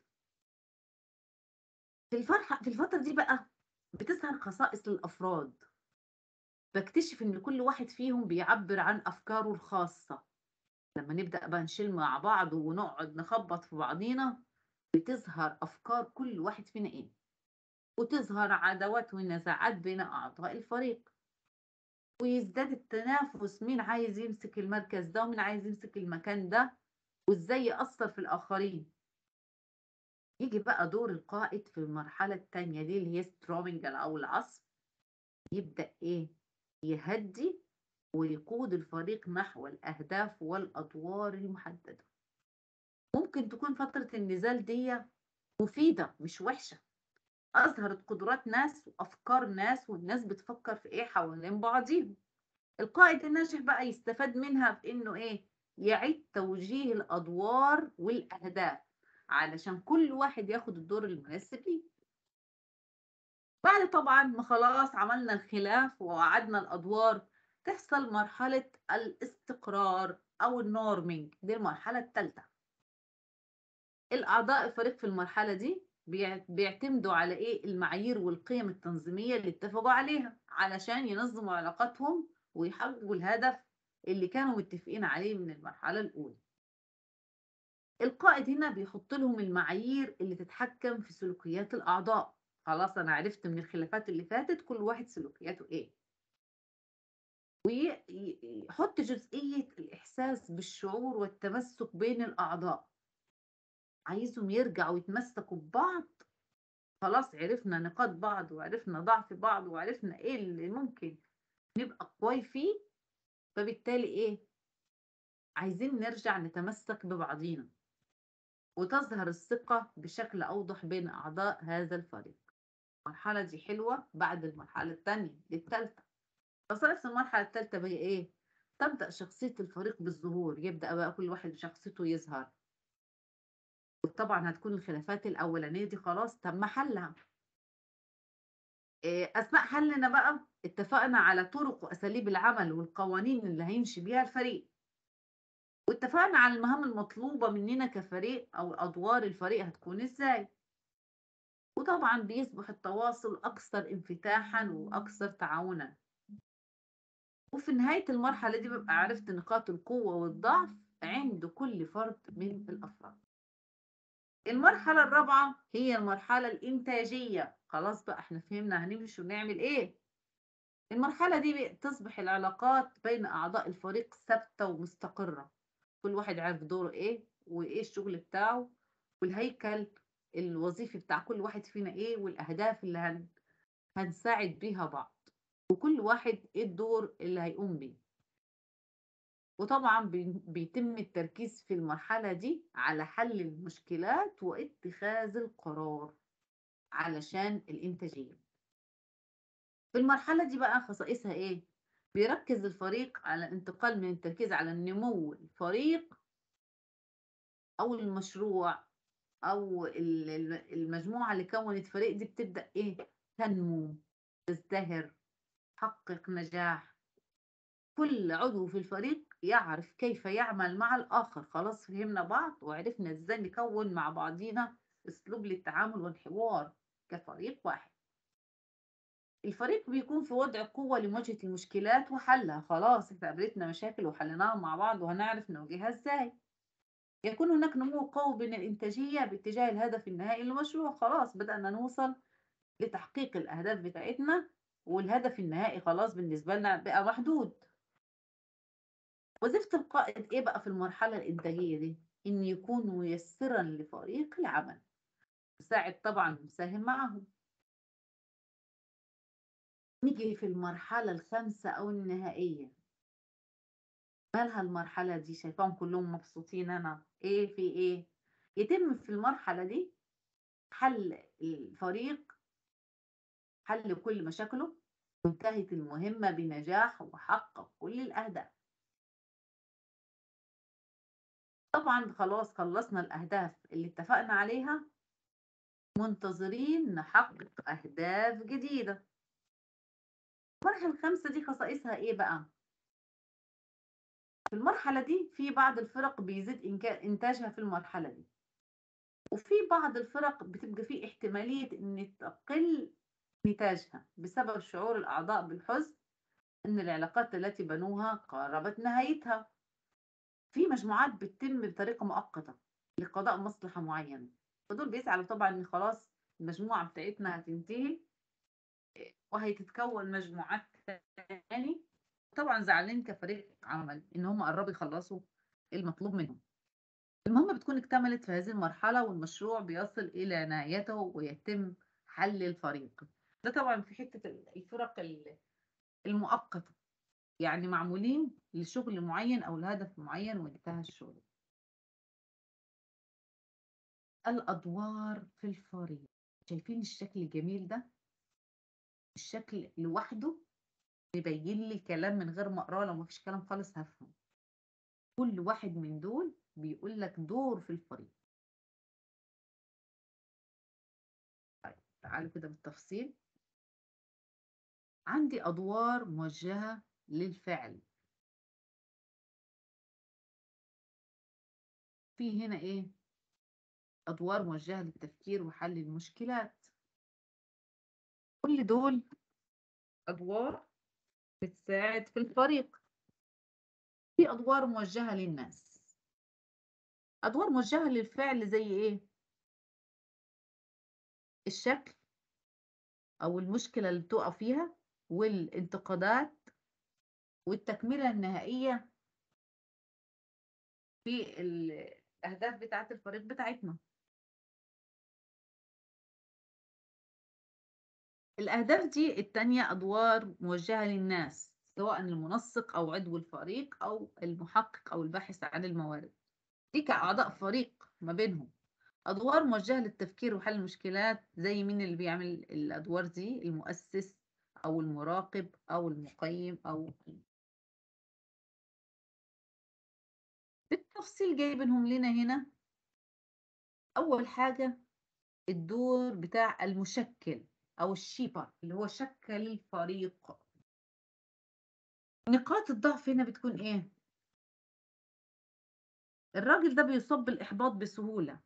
في الفرحة في الفترة دي بقى بتظهر خصائص للأفراد بكتشف إن كل واحد فيهم بيعبر عن أفكاره الخاصة لما نبدأ بقى نشيل مع بعض ونقعد نخبط في بعضينا بتظهر أفكار كل واحد فينا إيه وتظهر عداوات ونزاعات بين أعضاء الفريق ويزداد التنافس مين عايز يمسك المركز ده ومين عايز يمسك المكان ده وإزاي يأثر في الآخرين يجي بقى دور القائد في المرحلة التانية دي اللي هي سترومينج أو العصف يبدأ إيه يهدي ويقود الفريق نحو الأهداف والأدوار المحددة ممكن تكون فترة النزال دي مفيدة مش وحشة أظهرت قدرات ناس وأفكار ناس والناس بتفكر في إيه حوالين بعضيهم القائد الناجح بقى يستفاد منها في إنه إيه يعيد توجيه الأدوار والأهداف علشان كل واحد ياخد الدور المناسب ليه بعد طبعا ما خلاص عملنا الخلاف ووعدنا الأدوار تحصل مرحلة الاستقرار أو النورمينج دي المرحلة الثالثة الأعضاء الفريق في المرحلة دي بيع- بيعتمدوا على إيه المعايير والقيم التنظيمية اللي اتفقوا عليها علشان ينظموا علاقاتهم ويحققوا الهدف اللي كانوا متفقين عليه من المرحلة الأولى القائد هنا بيحط لهم المعايير اللي تتحكم في سلوكيات الأعضاء خلاص أنا عرفت من الخلافات اللي فاتت كل واحد سلوكياته إيه ويحط جزئية الإحساس بالشعور والتمسك بين الأعضاء عايزهم يرجعوا يتمسكوا ببعض خلاص عرفنا نقاط بعض وعرفنا ضعف بعض وعرفنا إيه اللي ممكن نبقى قوي فيه فبالتالي إيه عايزين نرجع نتمسك ببعضينا وتظهر الثقة بشكل أوضح بين أعضاء هذا الفريق المرحلة دي حلوة بعد المرحلة الثانية للثالثة وصلت المرحلة الثالثة بقى إيه؟ تبدأ شخصية الفريق بالظهور يبدأ بقى كل واحد بشخصيته يظهر وطبعا هتكون الخلافات الأولانية دي خلاص تم حلها إيه، أثناء حلنا بقى اتفقنا على طرق وأساليب العمل والقوانين اللي هيمشي بيها الفريق واتفقنا على المهام المطلوبة مننا كفريق أو أدوار الفريق هتكون إزاي وطبعا بيصبح التواصل أكثر انفتاحا وأكثر تعاونا وفي نهاية المرحلة دي ببقى عرفت نقاط القوة والضعف عند كل فرد من الأفراد المرحلة الرابعة هي المرحلة الإنتاجية خلاص بقى احنا فهمنا هنمشي ونعمل ايه المرحلة دي تصبح العلاقات بين أعضاء الفريق ثابتة ومستقرة كل واحد عارف دوره ايه وايه الشغل بتاعه والهيكل الوظيفي بتاع كل واحد فينا إيه والأهداف اللي هن هنساعد بيها بعض وكل واحد إيه الدور اللي هيقوم بيه وطبعا بي- بيتم التركيز في المرحلة دي على حل المشكلات واتخاذ القرار علشان الإنتاجية في المرحلة دي بقى خصائصها إيه؟ بيركز الفريق على الانتقال من التركيز على النمو الفريق أو المشروع أو ال- ال- المجموعة اللي كونت فريق دي بتبدأ إيه؟ تنمو تزدهر تحقق نجاح كل عضو في الفريق يعرف كيف يعمل مع الآخر خلاص فهمنا بعض وعرفنا إزاي نكون مع بعضينا أسلوب للتعامل والحوار كفريق واحد الفريق بيكون في وضع قوة لمواجهة المشكلات وحلها خلاص احنا قابلتنا مشاكل وحليناها مع بعض وهنعرف نواجهها ازاي يكون هناك نمو قوي بين الإنتاجية باتجاه الهدف النهائي للمشروع خلاص بدأنا نوصل لتحقيق الأهداف بتاعتنا والهدف النهائي خلاص بالنسبة لنا بقى محدود وظيفة القائد إيه بقى في المرحلة الإنتاجية دي؟ إن يكون ميسرا لفريق العمل يساعد طبعا المساهم معهم نيجي في المرحلة الخامسة أو النهائية مالها المرحلة دي شايفاهم كلهم مبسوطين أنا إيه في إيه يتم في المرحلة دي حل الفريق حل كل مشاكله وانتهت المهمة بنجاح وحقق كل الأهداف طبعا خلاص خلصنا الأهداف اللي اتفقنا عليها منتظرين نحقق أهداف جديدة المرحلة الخامسة دي خصائصها إيه بقى؟ في المرحلة دي في بعض الفرق بيزيد إنكا- إنتاجها في المرحلة دي وفي بعض الفرق بتبقى فيه احتمالية إن تقل نتاجها بسبب شعور الأعضاء بالحزن إن العلاقات التي بنوها قاربت نهايتها في مجموعات بتتم بطريقة مؤقتة لقضاء مصلحة معينة فدول بيسعوا طبعا إن خلاص المجموعة بتاعتنا هتنتهي وهيتتكون مجموعات تاني طبعا زعلانين كفريق عمل إن هم قربوا يخلصوا المطلوب منهم المهمة بتكون اكتملت في هذه المرحلة والمشروع بيصل إلى نهايته ويتم حل الفريق ده طبعا في حتة الفرق ال- المؤقتة يعني معمولين لشغل معين أو لهدف معين وانتهى الشغل الأدوار في الفريق شايفين الشكل الجميل ده الشكل لوحده يبين لي الكلام من غير ما اقراه لو مفيش كلام خالص هفهم كل واحد من دول بيقول لك دور في الفريق طيب تعالوا كده بالتفصيل عندي أدوار موجهة للفعل في هنا إيه أدوار موجهة للتفكير وحل المشكلات كل دول أدوار بتساعد في الفريق في أدوار موجهة للناس أدوار موجهة للفعل زي إيه الشكل أو المشكلة اللي بتقع فيها والانتقادات والتكملة النهائية في الأهداف بتاعة الفريق بتاعتنا الأهداف دي التانية أدوار موجهة للناس سواء المنسق أو عضو الفريق أو المحقق أو الباحث عن الموارد دي كأعضاء فريق ما بينهم أدوار موجهة للتفكير وحل المشكلات زي مين اللي بيعمل الأدوار دي المؤسس أو المراقب أو المقيم أو بالتفصيل جايبينهم لنا هنا أول حاجة الدور بتاع المشكل أو الشيبر اللي هو شكل الفريق نقاط الضعف هنا بتكون إيه؟ الراجل ده بيصاب بالإحباط بسهولة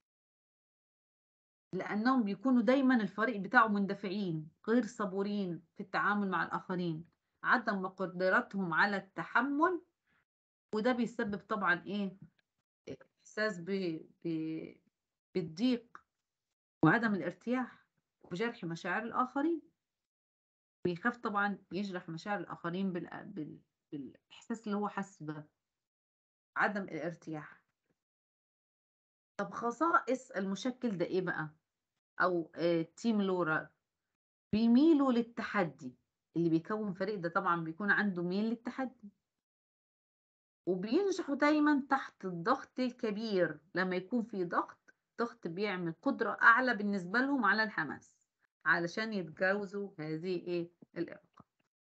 لأنهم بيكونوا دايما الفريق بتاعه مندفعين غير صبورين في التعامل مع الآخرين عدم مقدرتهم على التحمل وده بيسبب طبعا إيه إحساس ب... ب... بالضيق وعدم الارتياح وجرح مشاعر الآخرين بيخاف طبعا يجرح مشاعر الآخرين بال... بال... بالإحساس اللي هو حاسس ده عدم الارتياح طب خصائص المشكل ده إيه بقى؟ أو آآ team leader بيميلوا للتحدي، اللي بيكوّن فريق ده طبعًا بيكون عنده ميل للتحدي. وبينجحوا دايمًا تحت الضغط الكبير، لمّا يكون في ضغط، ضغط بيعمل قدرة أعلى بالنسبة لهم على الحماس، علشان يتجاوزوا هذه إيه، الإعاقة.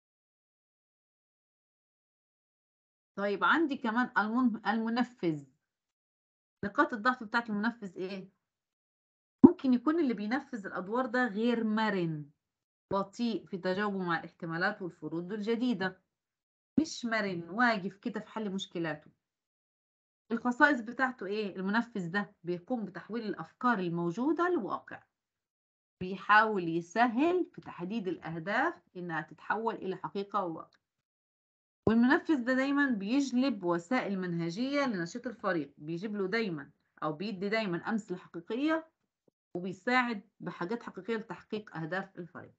طيب عندي كمان المن المنفّذ. نقاط الضعف بتاعة المنفّذ إيه؟ ممكن يكون اللي بينفّذ الأدوار ده غير مَرِن، بطيء في تجاوبه مع الاحتمالات والفروض الجديدة، مش مَرِن، واقف كده في حل مشكلاته. الخصائص بتاعته إيه؟ المنفّذ ده بيقوم بتحويل الأفكار الموجودة لواقع. بيحاول يسهّل في تحديد الأهداف إنها تتحوّل إلى حقيقة وواقع. والمنفّذ ده دايمًا بيجلب وسائل منهجية لنشاط الفريق، بيجيب له دايمًا أو بيدّي دايمًا أمثلة حقيقية، وبيساعد بحاجات حقيقية لتحقيق أهداف الفريق.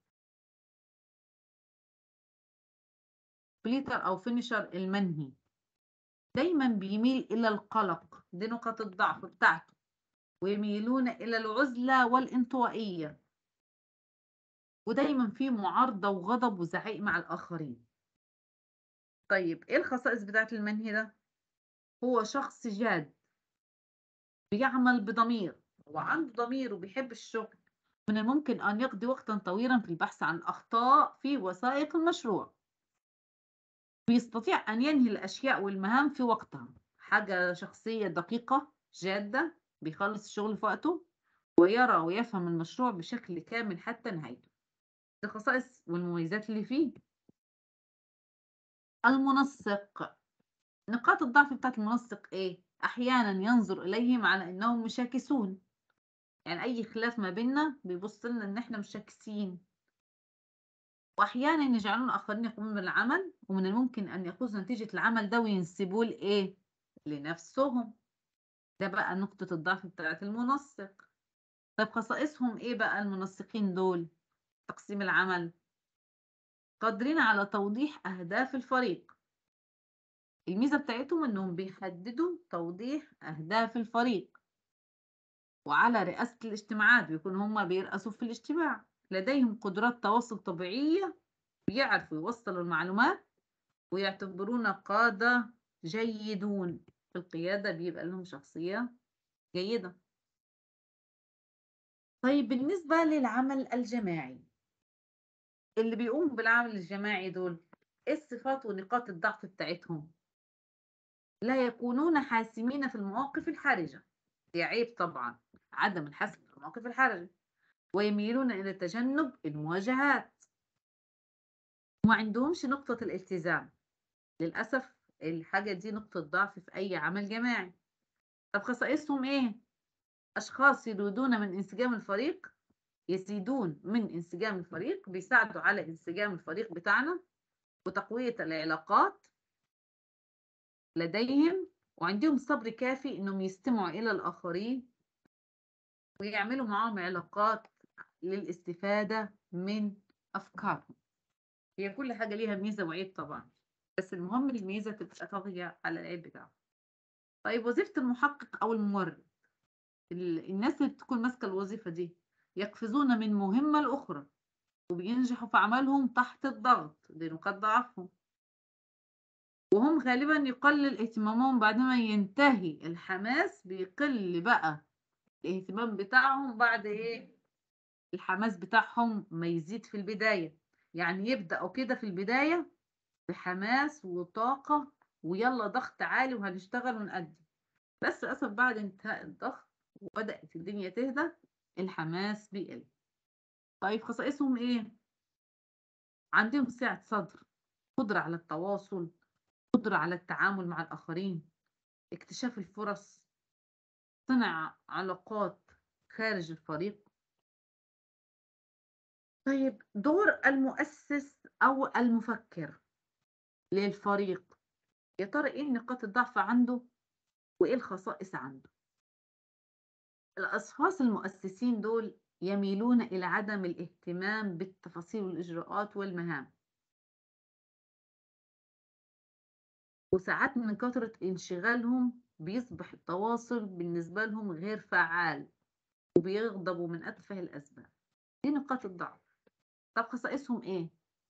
completer أو finisher المنهي. دايمًا بيميل إلى القلق، دي نقاط الضعف بتاعته، ويميلون إلى العُزلة والانطوائية. ودايمًا في معارضة وغضب وزعيق مع الآخرين. طيب إيه الخصائص بتاعة المنهي ده؟ هو شخص جاد. بيعمل بضمير، هو عنده ضمير وبيحب الشغل. من الممكن أن يقضي وقتًا طويلًا في البحث عن الأخطاء في وثائق المشروع. بيستطيع أن ينهي الأشياء والمهام في وقتها، حاجة شخصية دقيقة، جادة، بيخلّص الشغل في وقته، ويرى ويفهم المشروع بشكل كامل حتى نهايته. دي الخصائص والمميزات اللي فيه. المنسّق. نقاط الضعف بتاعة المنسّق إيه؟ أحيانًا ينظر إليهم على إنهم مشاكسون. يعني أي خلاف ما بيننا بيبُص لنا إن إحنا مشاكسين. وأحيانًا يجعلون الآخرين يقومون بالعمل، ومن الممكن أن يأخذوا نتيجة العمل ده وينسبوه لإيه؟ لنفسهم. ده بقى نقطة الضعف بتاعة المنسّق. طب خصائصهم إيه بقى المنسّقين دول؟ تقسيم العمل. قادرين على توضيح أهداف الفريق. الميزة بتاعتهم إنهم بيحددوا توضيح أهداف الفريق. وعلى رئاسة الاجتماعات، بيكونوا هم بيرأسوا في الاجتماع. لديهم قدرات تواصل طبيعية، بيعرفوا يوصّلوا المعلومات، ويعتبرون قادة جيدون. في القيادة بيبقى لهم شخصية جيدة. طيب بالنسبة للعمل الجماعي. اللي بيقوموا بالعمل الجماعي دول، إيه الصفات ونقاط الضعف بتاعتهم؟ لا يكونون حاسمين في المواقف الحرجة. دي عيب طبعًا، عدم الحسم في المواقف الحرجة. ويميلون إلى تجنب المواجهات. وما عندهمش نقطة الالتزام. للأسف الحاجة دي نقطة ضعف في أي عمل جماعي. طب خصائصهم إيه؟ أشخاص يريدون من انسجام الفريق يزيدون من انسجام الفريق، بيساعدوا على انسجام الفريق بتاعنا، وتقوية العلاقات. لديهم وعندهم صبر كافي إنهم يستمعوا إلى الآخرين. ويعملوا معاهم علاقات للاستفادة من أفكارهم. هي كل حاجة ليها ميزة وعيب طبعًا، بس المهم الميزة تبقى طاغية على العيب بتاعها. طيب وظيفة المحقق أو المورد. ال الناس اللي بتكون ماسكة الوظيفة دي، يقفزون من مهمة لأخرى، وبينجحوا في عملهم تحت الضغط، دي نقاط ضعفهم. وهم غالبًا يقلّل اهتمامهم بعد ما ينتهي الحماس، بيقل بقى الاهتمام بتاعهم بعد إيه، الحماس بتاعهم ما يزيد في البداية. يعني يبدأوا كده في البداية بحماس وطاقة، ويالّا ضغط عالي وهنشتغل ونأدّي. بس للأسف بعد انتهاء الضغط وبدأت الدنيا تهدى، الحماس بيقل. طيب خصائصهم إيه؟ عندهم سعة صدر، قدرة على التواصل، قدرة على التعامل مع الآخرين، اكتشاف الفرص، صنع علاقات خارج الفريق. طيب دور المؤسس أو المفكر للفريق، يا ترى إيه نقاط الضعف عنده، وإيه الخصائص عنده؟ الأشخاص المؤسسين دول يميلون إلى عدم الاهتمام بالتفاصيل والإجراءات والمهام. وساعات من كترة انشغالهم بيصبح التواصل بالنسبة لهم غير فعال وبيغضبوا من أتفه الأسباب دي نقاط الضعف طب خصائصهم إيه؟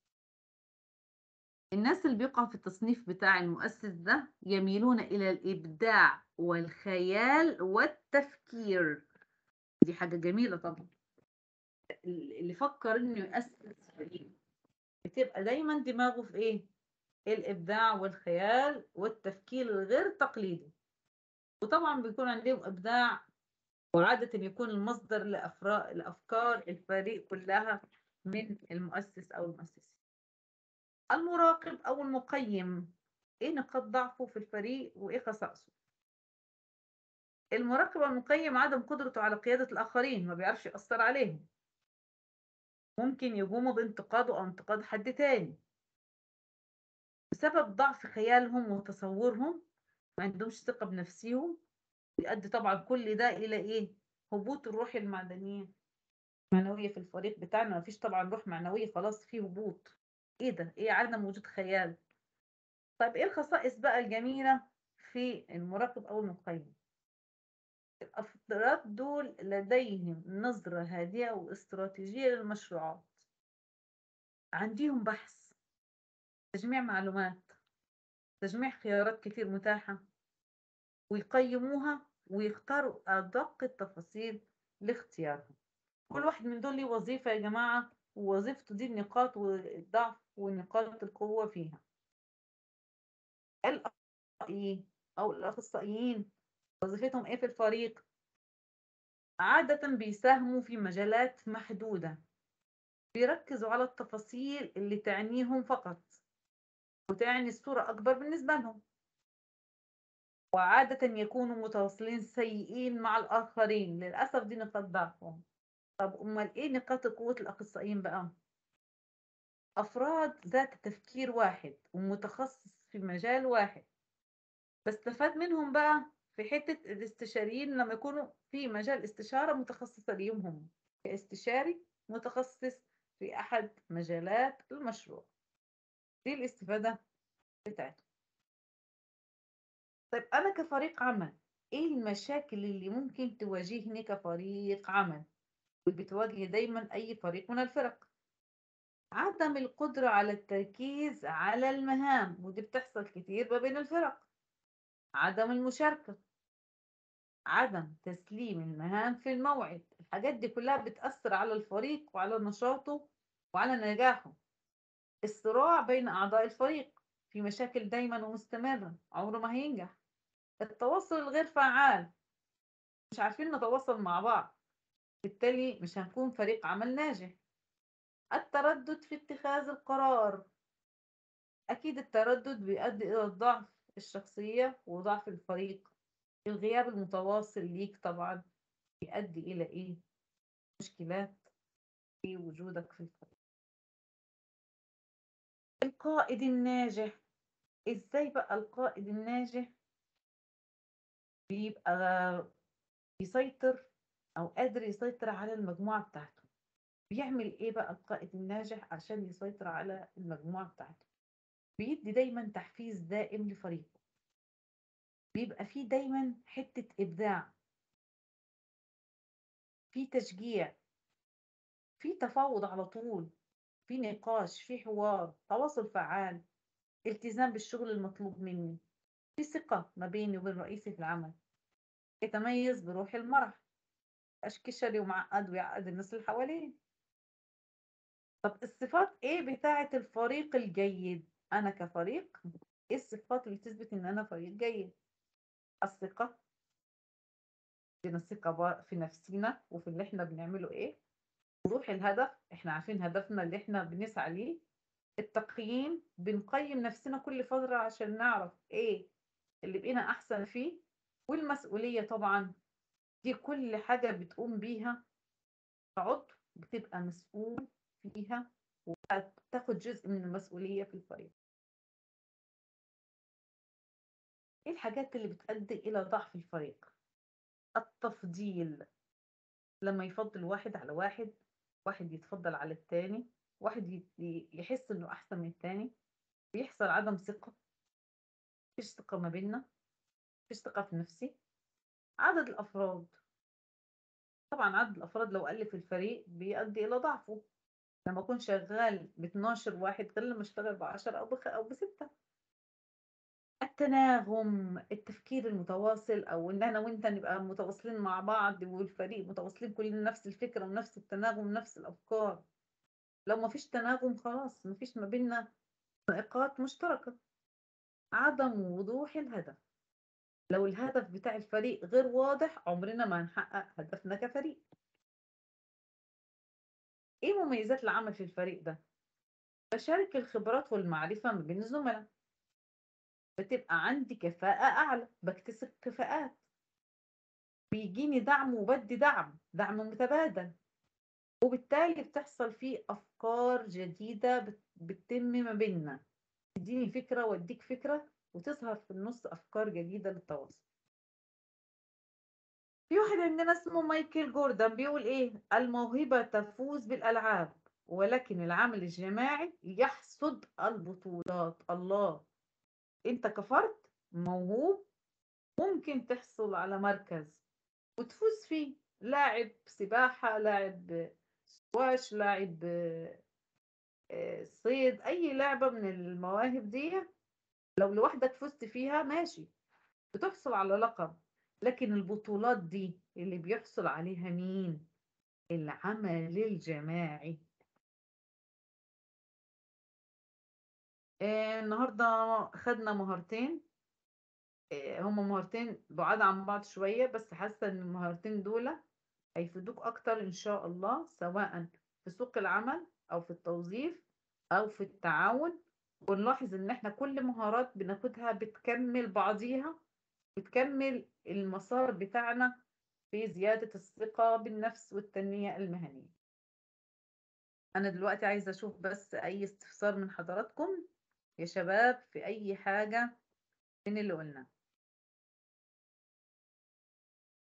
الناس اللي بيقعوا في التصنيف بتاع المؤسس ده يميلون إلى الإبداع والخيال والتفكير دي حاجة جميلة طبعا اللي فكر إنه يأسس فريق بتبقى دايما دماغه في إيه؟ الإبداع والخيال والتفكير الغير تقليدي وطبعا بيكون عندهم إبداع وعادة يكون المصدر لأفرا- لأفكار الفريق كلها من المؤسس أو المؤسسين المراقب أو المقيم إيه نقاط ضعفه في الفريق وإيه خصائصه المراقب والمقيم عدم قدرته على قيادة الآخرين ما بيعرفش يأثر عليهم ممكن يقوموا بانتقاده أو انتقاد حد تاني بسبب ضعف خيالهم وتصورهم ما عندهمش ثقة بنفسهم بيؤدي طبعا كل ده إلى إيه؟ هبوط الروح المعدنية المعنوية في الفريق بتاعنا ما فيش طبعا روح معنوية خلاص فيه هبوط إيه ده؟ إيه عدم وجود خيال طيب إيه الخصائص بقى الجميلة في المراقب أو المقيم؟ الأفراد دول لديهم نظرة هادئة واستراتيجية للمشروعات عندهم بحث تجميع معلومات تجميع خيارات كتير متاحة ويقيموها ويختاروا أدق التفاصيل لاختيارها كل واحد من دول ليه وظيفة يا جماعة ووظيفته دي النقاط والضعف ونقاط القوة فيها الأخصائيين أو الأخصائيين وظيفتهم إيه في الفريق عادة بيساهموا في مجالات محدودة بيركزوا على التفاصيل اللي تعنيهم فقط وتعني الصورة أكبر بالنسبة لهم وعادة يكونوا متواصلين سيئين مع الآخرين للأسف دي نقاط ضعفهم طب أمال إيه نقاط قوة الأخصائيين بقى؟ أفراد ذات تفكير واحد ومتخصص في مجال واحد بستفاد منهم بقى في حتة الاستشاريين لما يكونوا في مجال استشارة متخصصة ليهم هم كاستشاري متخصص في أحد مجالات المشروع دي الاستفادة بتاعته طيب أنا كفريق عمل إيه المشاكل اللي ممكن تواجهني كفريق عمل وبتواجه دايما أي فريق من الفرق عدم القدرة على التركيز على المهام ودي بتحصل كتير ما بين الفرق عدم المشاركة عدم تسليم المهام في الموعد الحاجات دي كلها بتأثر على الفريق وعلى نشاطه وعلى نجاحه الصراع بين أعضاء الفريق في مشاكل دايما ومستمرة عمره ما هينجح التواصل الغير فعال مش عارفين نتواصل مع بعض بالتالي مش هنكون فريق عمل ناجح التردد في اتخاذ القرار أكيد التردد بيؤدي إلى ضعف الشخصية وضعف الفريق الغياب المتواصل ليك طبعا بيؤدي إلى إيه مشكلات في وجودك في الفريق القائد الناجح إزاي بقى القائد الناجح بيبقى يسيطر أو قادر يسيطر على المجموعة بتاعته بيعمل إيه بقى القائد الناجح عشان يسيطر على المجموعة بتاعته بيدي دايما تحفيز دائم لفريقه بيبقى فيه دايما حتة إبداع في تشجيع في تفاوض على طول في نقاش في حوار تواصل فعال التزام بالشغل المطلوب مني في ثقة ما بيني وبين رئيسي في العمل يتميز بروح المرح مبقاش كشري ومعقد ويعقد الناس اللي حواليه طب الصفات ايه بتاعة الفريق الجيد انا كفريق ايه الصفات اللي تثبت ان انا فريق جيد الثقة عندنا الثقة في نفسنا وفي اللي احنا بنعمله ايه وضوح الهدف احنا عارفين هدفنا اللي احنا بنسعى ليه التقييم بنقيم نفسنا كل فترة عشان نعرف ايه اللي بقينا احسن فيه والمسؤولية طبعا دي كل حاجة بتقوم بيها كعضو بتبقى مسؤول فيها وتاخد جزء من المسؤولية في الفريق ايه الحاجات اللي بتؤدي الى ضعف الفريق التفضيل لما يفضل واحد على واحد واحد يتفضل على التاني واحد يحس انه احسن من التاني بيحصل عدم ثقة مفيش ثقة ما بيننا مفيش ثقة في نفسي عدد الأفراد طبعا عدد الأفراد لو قل في الفريق بيؤدي إلى ضعفه لما أكون شغال ب 12 واحد غير لما أشتغل ب 10 أو بخ أو بستة التناغم التفكير المتواصل أو إن أنا وأنت نبقى متواصلين مع بعض والفريق متواصلين كلنا نفس الفكرة ونفس التناغم ونفس الأفكار لو ما فيش تناغم خلاص ما فيش ما بيننا نقاط مشتركة عدم وضوح الهدف لو الهدف بتاع الفريق غير واضح عمرنا ما هنحقق هدفنا كفريق ايه مميزات العمل في الفريق ده بشارك الخبرات والمعرفة ما بين الزملاء بتبقى عندي كفاءة أعلى بكتسب كفاءات بيجيني دعم وبدي دعم دعم متبادل وبالتالي بتحصل فيه أفكار جديدة بتتم ما بيننا تديني فكرة واديك فكرة وتظهر في النص أفكار جديدة للتواصل في واحد عندنا اسمه مايكل جوردن بيقول إيه الموهبة تفوز بالألعاب ولكن العمل الجماعي يحصد البطولات الله أنت كفرد موهوب ممكن تحصل على مركز وتفوز فيه لاعب سباحة لاعب سكواش لاعب آه، صيد أي لعبة من المواهب دي لو لوحدك فزت فيها ماشي بتحصل على لقب لكن البطولات دي اللي بيحصل عليها مين العمل الجماعي آه النهاردة خدنا مهارتين آه هما مهارتين بعاد عن بعض شوية بس حاسة ان المهارتين دول هيفيدوك اكتر ان شاء الله سواء في سوق العمل او في التوظيف او في التعاون ونلاحظ ان احنا كل مهارات بناخدها بتكمل بعضيها بتكمل المسار بتاعنا في زيادة الثقة بالنفس والتنمية المهنية أنا دلوقتي عايزة أشوف بس أي استفسار من حضراتكم يا شباب في أي حاجة من اللي قلناه